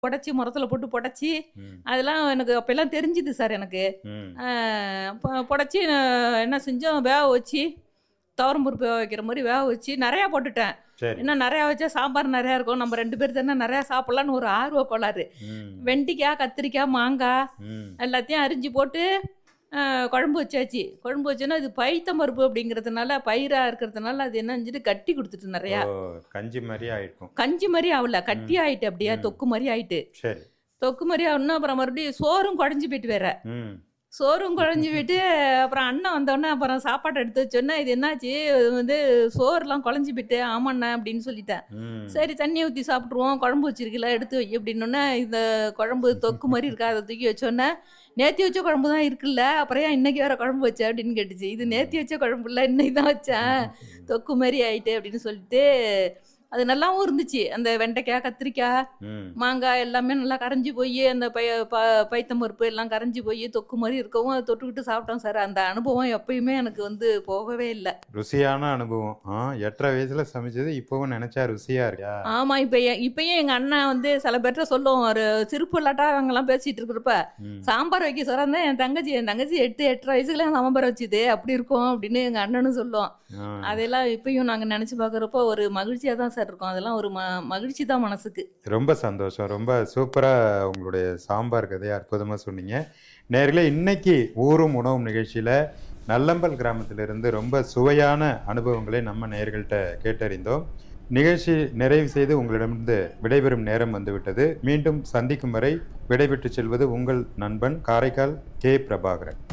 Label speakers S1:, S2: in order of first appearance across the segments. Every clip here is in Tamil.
S1: புடைச்சி முரத்தில் போட்டு புடைச்சி
S2: ம்,
S1: அதெல்லாம் எனக்கு அப்போல்லாம் தெரிஞ்சுது சார் எனக்கு
S2: ம்.
S1: புடச்சி என்ன செஞ்சோம் வேக வச்சு துவரம்பருப்பு வேக வைக்கிற மாதிரி வேக வச்சு நிறையா போட்டுட்டேன்
S2: சரி
S1: இன்னும் நிறையா வச்சா சாம்பார் நிறையா இருக்கும் நம்ம ரெண்டு பேர் தானே நிறையா சாப்பிட்லான்னு ஒரு ஆர்வ கோளாறு
S2: ம்,
S1: வெண்டிக்காய் கத்திரிக்காய் மாங்காய்
S2: ம்.
S1: எல்லாத்தையும் அரிஞ்சு போட்டு அஹ், குழம்பு வச்சாச்சு குழம்பு வச்சோன்னா இது பைத்தம் பருப்பு அப்படிங்கிறதுனால பயிராக இருக்கிறதுனால அது என்ன செஞ்சுட்டு கட்டி கொடுத்துட்டு நிறையா
S2: ஓ கஞ்சி மாதிரி ஆயிடும்
S1: கஞ்சி மாதிரி ஆகல கட்டி ஆயிட்டு அப்படியே
S2: ம்.
S1: தொக்கு மாதிரி ஆயிட்டு
S2: சரி
S1: தொக்கு மாதிரி ஆகணும் அப்புறம் மறுபடியும் சோறும் குழஞ்சி போயிட்டு வேற
S2: ம்
S1: சோறும் குழஞ்சி போயிட்டு அப்புறம் அண்ணன் வந்தோடனே அப்புறம் சாப்பாடு எடுத்து வச்சோன்னே இது என்னாச்சு இது வந்து சோறுலாம் குழஞ்சி போயிட்டு ஆமாண்ணா அப்படின்னு சொல்லிட்டேன்
S2: ம்
S1: சரி தண்ணி ஊற்றி சாப்பிட்ருவோம் குழம்பு வச்சிருக்கல எடுத்து வை அப்படின்னோடனே இந்த குழம்பு தொக்கு மாதிரி இருக்கா அதை தூக்கி வச்சோன்னே நேத்தி வச்ச குழம்பு தான் இருக்குல்ல அப்புறம் ஏன் இன்னைக்கு வேற குழம்பு வச்ச அப்படின்னு கேட்டுச்சு இது நேத்தி வச்ச குழம்பு இல்லை இன்னைக்கு தான் வச்சேன் தொக்கு மாதிரி ஆயிட்டு அப்படின்னு சொல்லிட்டு அது நல்லாவும் இருந்துச்சு அந்த வெண்டைக்காய் கத்திரிக்காய்
S2: ம்
S1: மாங்காய் எல்லாமே நல்லா கரைஞ்சி போய் அந்த பய ப பைத்தம் பருப்பு எல்லாம் கரைஞ்சி போய் தொக்கு மாதிரி இருக்கவும் அதை தொட்டுக்கிட்டு சாப்பிட்டோம் சார் அந்த அனுபவம் எப்பயுமே எனக்கு வந்து போகவே இல்லை
S2: ருசியான அனுபவம் ஆ எட்டரை வயசுல சமைச்சது இப்பவும் நினைச்சா ருசியா இருக்கா
S1: ஆமாம் இப்போ இப்பயும் எங்கள் அண்ணன் வந்து சில பேர்கிட்ட சொல்லுவோம் ஒரு சிரிப்பு இல்லாட்டா அவங்கெல்லாம் பேசிகிட்டு இருக்கிறப்ப
S2: ம்.
S1: சாம்பார் வைக்க சொல்கிறேன் என் தங்கச்சி என் தங்கச்சி எட்டு எட்டரை வயசுல சாம்பார் வச்சுது அப்படி இருக்கும் அப்படின்னு எங்கள் அண்ணனும் சொல்லுவோம்
S2: ஆ.
S1: அதெல்லாம் இப்பயும் நாங்கள் நினச்சி பார்க்குறப்போ ஒரு மகிழ்ச்சியாக தான் சார் இருக்கும் அதெல்லாம் ஒரு ம மகிழ்ச்சி தான் மனசுக்கு
S2: ரொம்ப சந்தோஷம் ரொம்ப சூப்பராக உங்களுடைய சாம்பார் கதையை அற்புதமாக சொன்னீங்க நேர்களே இன்னைக்கு ஊரும் உணவும் நிகழ்ச்சியில் நல்லம்பல் கிராமத்திலிருந்து ரொம்ப சுவையான அனுபவங்களை நம்ம நேர்கள்ட்ட கேட்டறிந்தோம் நிகழ்ச்சி நிறைவு செய்து உங்களிடமிருந்து விடைபெறும் நேரம் வந்துவிட்டது மீண்டும் சந்திக்கும் வரை விடைபெற்று செல்வது உங்கள் நண்பன் காரைக்கால் கே பிரபாகரன்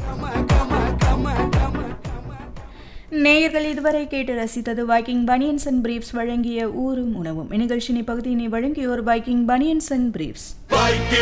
S3: நேயர்கள் இதுவரை கேட்டு ரசித்தது வைக்கிங் பனியன்ஸ் அண்ட் பிரீப்ஸ் வழங்கிய ஊரும் உணவும் இந்நிகழ்ச்சியின் பகுதியினை வழங்கியோர் வைக்கிங் பனியன்ஸ் அண்ட் பிரீப்ஸ்